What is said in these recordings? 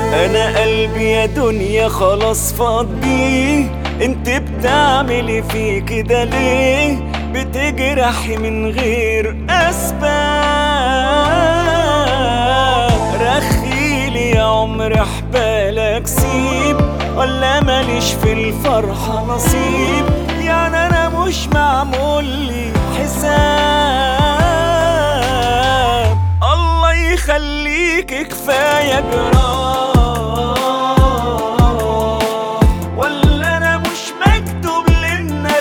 انا قلبي يا دنيا خلاص فاضي انت بتعملي في كده ليه بتجرحي من غير اسباب رخيلي يا عمر حبالك سيب ولا ماليش في الفرحة نصيب يعني انا مش معمول لي حساب الله يخليك كفاية جراح ولا انا مش مكتوب لنا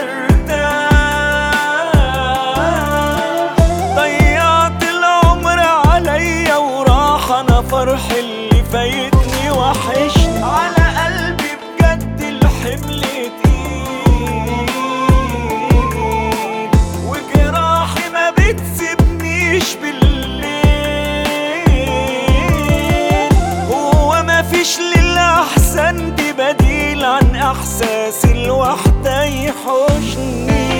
ارتاح ضيعت العمر عليا وراح انا فرح اللي فايتني وحشت على قلبي بجد الحمل تقيل وجراحي ما بتسيبنيش بالليل هو ما فيش للأحسن دي بديل عن إحساس الوحدة يحوشني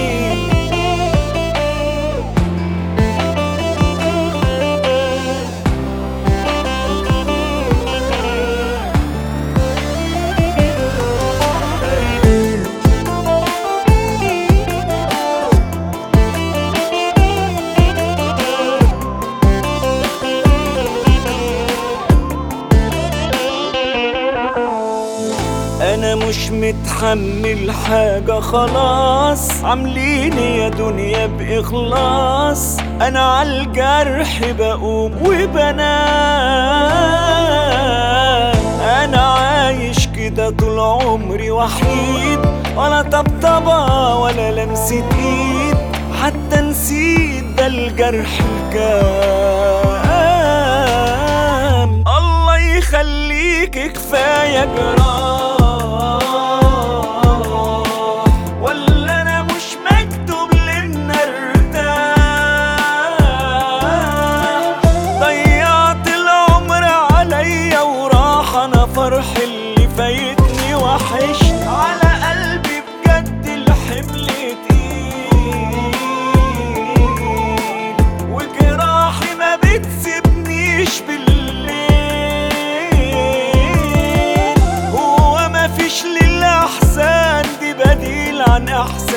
انا مش متحمل حاجة خلاص عامليني يا دنيا باخلاص انا عالجرح بقوم وبنام انا عايش كده طول عمري وحيد ولا طبطبة ولا لمسة ايد حتى نسيت ده الجرح الكام الله يخليك كفاية جراح ولا انا مش مكتوب لنا ارتاح ضيعت العمر عليا وراح انا فرح اللي فايتني وحشت على قلبي بجد الحمل تقيل وجراحي ما بتسيبنيش بالليل هو ما فيش للأحسن دي بديل عن إحسان